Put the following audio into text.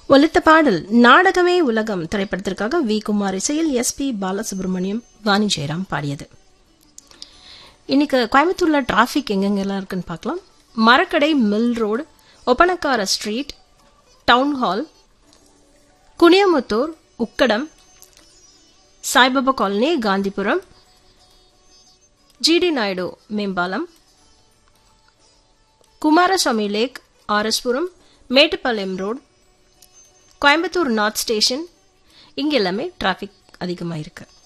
ஒலித்த பாடல் நாடகமே உலகம் திரைப்படத்திற்காக வி குமார் இசையில் எஸ் பி பாலசுப்ரமணியம் வாணி ஜெயராம் பாடியது இன்னைக்கு கோயம்புத்தூர்ல டிராஃபிக் எங்கெங்கெல்லாம் இருக்குன்னு பார்க்கலாம் Marakkadai mill road Oppanakara street town hall Kuniyamuthur Ukkadam Saibaba colony Gandhipuram GD Naidu மேம்பாலம் Kumaraswamy lake RS Puram Mettupalayam road Coimbatore north station இங்க எல்லாமே டிராஃபிக் அதிகமாக இருக்கு